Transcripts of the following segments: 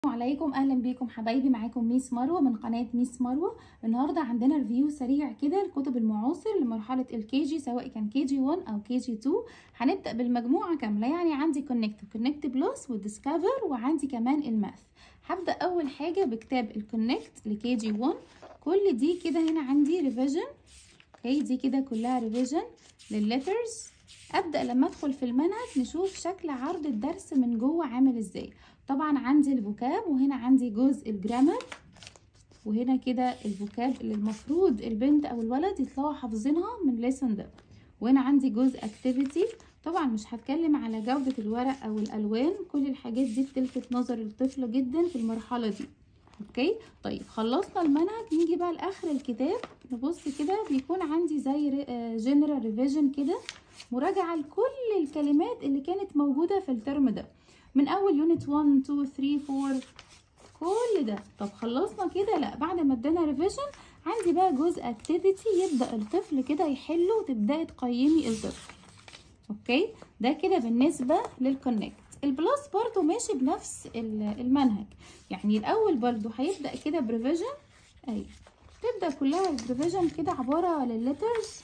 عليكم اهلا بيكم حبايبي معاكم ميس مروه من قناه ميس مروه النهارده عندنا ريفيو سريع كده لكتب المعاصر لمرحله الكي جي سواء كان كي جي 1 او كي جي 2 هنبدا بالمجموعه كامله يعني عندي كونكت كونكت بلس والديسكفر وعندي كمان الماث هبدا اول حاجه بكتاب الكونكت لكي جي 1 كل دي كده هنا عندي ريفيجن اوكي دي كده كلها ريفيجن للليترز ابدا لما ادخل في المنهج نشوف شكل عرض الدرس من جوه عامل ازاي طبعا عندي الفوكاب وهنا عندي جزء الجرامر وهنا كده الفوكاب اللي المفروض البنت او الولد يطلعوا حافظينها من ليسون ده وهنا عندي جزء اكتيفيتي طبعا مش هتكلم على جودة الورق او الالوان كل الحاجات دي بتلفت نظر الطفل جدا في المرحلة دي اوكي طيب خلصنا المنهج نيجي بقى لاخر الكتاب نبص كده بيكون عندي زي جنرال ريفيجن كده مراجعة لكل الكلمات اللي كانت موجودة في الترم ده من اول يونت 1 2 3 4 كل ده طب خلصنا كده لا بعد ما ادانا ريفيجن عندي بقى جزء اكتيفيتي يبدا الطفل كده يحله وتبداي تقيمي الطفل اوكي ده كده بالنسبه للكونكت البلس برضو ماشي بنفس المنهج يعني الاول برضو هيبدا كده بريفيجن اهي تبدا كلها بريفيجن كده عباره للليترز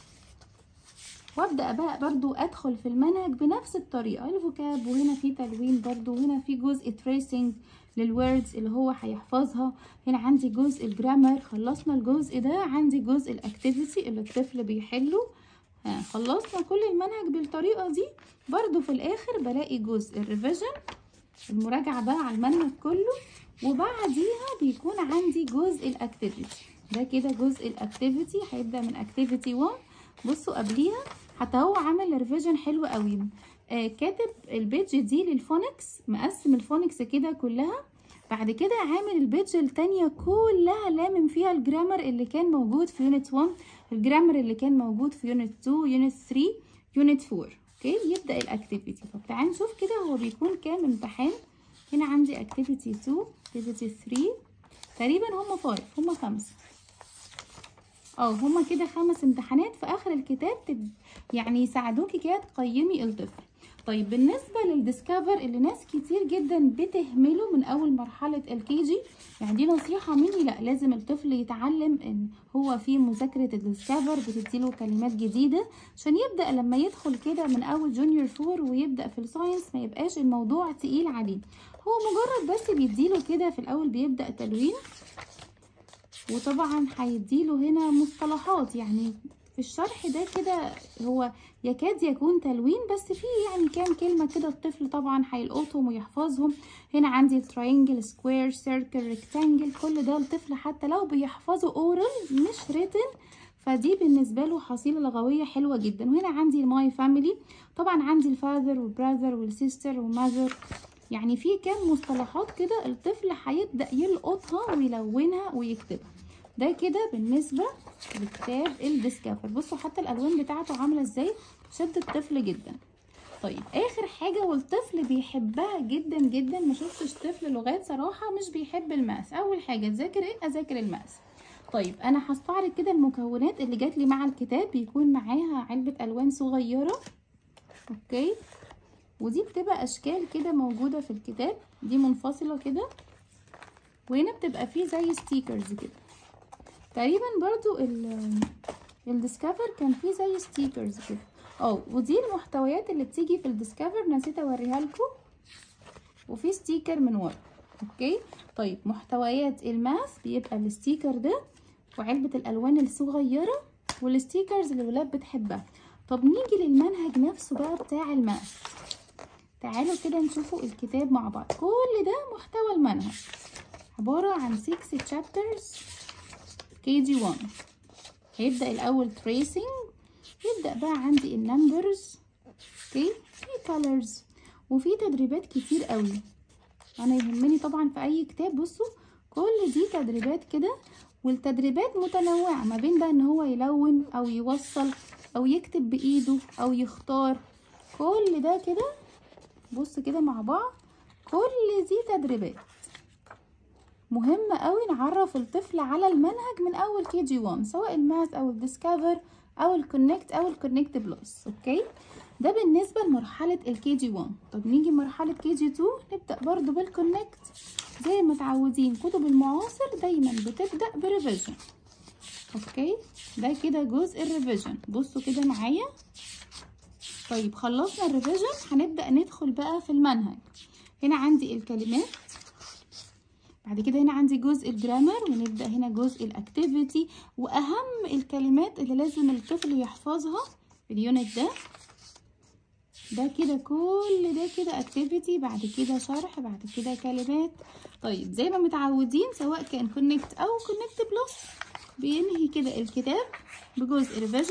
وابدا بقى برضو ادخل في المنهج بنفس الطريقه الفوكاب وهنا في تلوين برضو وهنا في جزء تريسنج للوردز اللي هو هيحفظها هنا عندي جزء الجرامر خلصنا الجزء ده عندي جزء الاكتيفيتي اللي الطفل بيحله ها خلصنا كل المنهج بالطريقه دي برضو في الاخر بلاقي جزء الريفيجن المراجعه بقى على المنهج كله وبعديها بيكون عندي جزء الاكتيفيتي ده كده جزء الاكتيفيتي هيبدا من اكتيفيتي 1 بصوا قبليها حتى هو عامل ريفيجن حلو قوي آه كاتب البيج دي للفونكس مقسم الفونكس كده كلها بعد كده عامل البيج التانية كلها لامم فيها الجرامر اللي كان موجود في يونت 1 الجرامر اللي كان موجود في يونت 2 يونت 3 يونت 4 اوكي يبدا الاكتيفيتي طب تعالوا نشوف كده هو بيكون كام امتحان هنا عندي اكتيفيتي 2 اكتيفيتي 3 تقريبا هم 5 هم خمسة اه هما كده خمس امتحانات في اخر الكتاب تب... يعني يساعدوكي كده تقيمي الطفل طيب بالنسبة للديسكفر اللي ناس كتير جدا بتهمله من اول مرحلة الكي جي يعني دي نصيحة مني لا لازم الطفل يتعلم ان هو في مذاكرة الديسكفر بتديله كلمات جديدة عشان يبدأ لما يدخل كده من اول جونيور فور ويبدأ في الساينس ما يبقاش الموضوع تقيل عليه هو مجرد بس بيديله كده في الاول بيبدأ تلوين وطبعا هيديله هنا مصطلحات يعني في الشرح ده كده هو يكاد يكون تلوين بس فيه يعني كام كلمة كده الطفل طبعا هيلقطهم ويحفظهم هنا عندي التراينجل سكوير سيركل ريكتانجل كل ده الطفل حتى لو بيحفظه اورال مش ريتن فدي بالنسبة له حصيلة لغوية حلوة جدا وهنا عندي الماي فاميلي طبعا عندي الفاذر والبراذر والسيستر وماذر يعني في كام مصطلحات كده الطفل هيبدأ يلقطها ويلونها ويكتبها ده كده بالنسبة لكتاب الديسكفر بصوا حتى الألوان بتاعته عاملة ازاي شد الطفل جدا طيب آخر حاجة والطفل بيحبها جدا جدا ما شفتش طفل لغات صراحة مش بيحب الماس أول حاجة تذاكر ايه أذاكر الماس طيب أنا هستعرض كده المكونات اللي جات لي مع الكتاب بيكون معاها علبة ألوان صغيرة اوكي ودي بتبقى اشكال كده موجودة في الكتاب دي منفصلة كده وهنا بتبقى فيه زي ستيكرز كده تقريبا برضو الديسكفر كان فيه زي ستيكرز كده اه ودي المحتويات اللي بتيجي في الديسكفر نسيت اوريها لكم وفي ستيكر من ورا اوكي طيب محتويات الماث بيبقى الستيكر ده وعلبة الالوان الصغيرة والستيكرز اللي الولاد بتحبها طب نيجي للمنهج نفسه بقى بتاع الماث تعالوا كده نشوفوا الكتاب مع بعض كل ده محتوى المنهج عبارة عن 6 chapters كي جي 1 هيبدأ الأول tracing يبدأ بقى عندي النمبرز اوكي في colors وفي تدريبات كتير قوي أنا يهمني طبعا في أي كتاب بصوا كل دي تدريبات كده والتدريبات متنوعة ما بين بقى إن هو يلون أو يوصل أو يكتب بإيده أو يختار كل ده كده بص كده مع بعض كل دي تدريبات مهم قوي نعرف الطفل على المنهج من اول كي جي 1 سواء الماث او الديسكفر او الكونكت او الكونكت بلس اوكي ده بالنسبه لمرحله الكي جي 1 طب نيجي مرحله كي جي 2 نبدا برضو بالكونكت زي ما متعودين كتب المعاصر دايما بتبدا بريفيجن اوكي ده كده جزء الريفيجن بصوا كده معايا طيب خلصنا الريفيجن هنبدا ندخل بقى في المنهج هنا عندي الكلمات بعد كده هنا عندي جزء الجرامر ونبدا هنا جزء الاكتيفيتي واهم الكلمات اللي لازم الطفل يحفظها في اليونت ده ده كده كل ده كده اكتيفيتي بعد كده شرح بعد كده كلمات طيب زي ما متعودين سواء كان كونكت او كونكت بلس بينهي كده الكتاب بجزء ريفيجن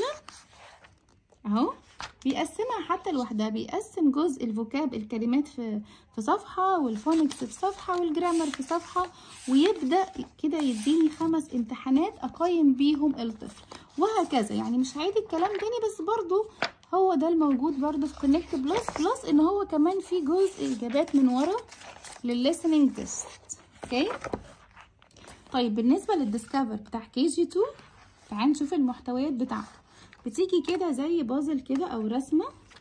اهو بيقسمها حتى لوحدها بيقسم جزء الفوكاب الكلمات في في صفحة والفونكس في صفحة والجرامر في صفحة ويبدأ كده يديني خمس امتحانات أقيم بيهم الطفل وهكذا يعني مش هعيد الكلام تاني بس برضو هو ده الموجود برضو في كونكت بلس بلس ان هو كمان في جزء اجابات من ورا للليسننج تيست اوكي طيب بالنسبة للديسكفر بتاع كي جي 2 تعال نشوف المحتويات بتاعته بتيجي كده زي بازل كده او رسمه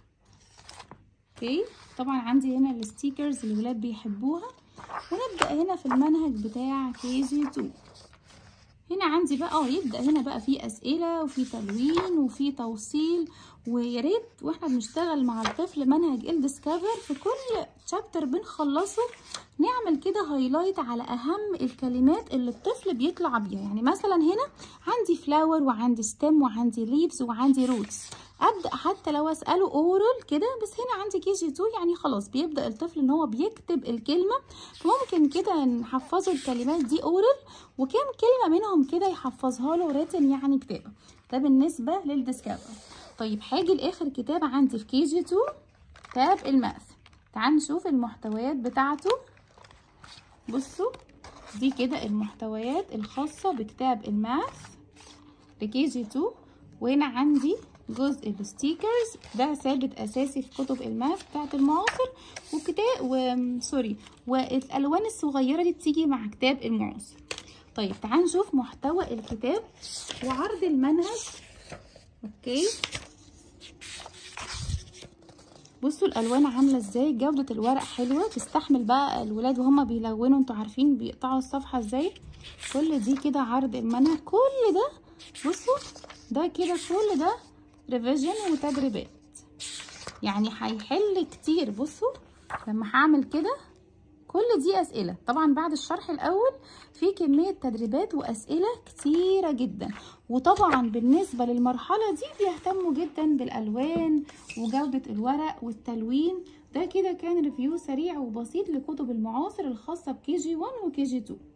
اوكي طبعا عندي هنا الستيكرز اللي الولاد بيحبوها ونبدا هنا في المنهج بتاع كي جي 2 هنا عندي بقى اه يبدا هنا بقى في اسئله وفي تلوين وفي توصيل ويا ريت واحنا بنشتغل مع الطفل منهج الديسكفر في كل شابتر بنخلصه نعمل كده هايلايت على اهم الكلمات اللي الطفل بيطلع بيها يعني مثلا هنا عندي فلاور وعندي ستيم وعندي ليفز وعندي روتس ابدا حتى لو اساله اورال كده بس هنا عندي كي جي 2 يعني خلاص بيبدا الطفل ان هو بيكتب الكلمه فممكن كده نحفظه الكلمات دي اورال وكم كلمه منهم كده يحفظها له ريتن يعني كتابه ده بالنسبه للديسكفر طيب هاجي لاخر كتاب عندي في كي جي 2 كتاب الماث تعال نشوف المحتويات بتاعته بصوا دي كده المحتويات الخاصة بكتاب الماث لكي جي 2 وهنا عندي جزء الستيكرز ده ثابت اساسي في كتب الماث بتاعت المعاصر وكتاب و... سوري والالوان الصغيره دي بتيجي مع كتاب المعاصر طيب تعال نشوف محتوى الكتاب وعرض المنهج اوكي بصوا الالوان عامله ازاي جوده الورق حلوه تستحمل بقى الولاد وهما بيلونوا انتوا عارفين بيقطعوا الصفحه ازاي كل دي كده عرض المنهج كل ده بصوا ده كده كل ده ريفيجن وتدريبات يعني هيحل كتير بصوا لما هعمل كده كل دي اسئله طبعا بعد الشرح الاول في كميه تدريبات واسئله كتيره جدا وطبعا بالنسبه للمرحله دي بيهتموا جدا بالالوان وجوده الورق والتلوين ده كده كان ريفيو سريع وبسيط لكتب المعاصر الخاصه بكي جي 1 وكي جي 2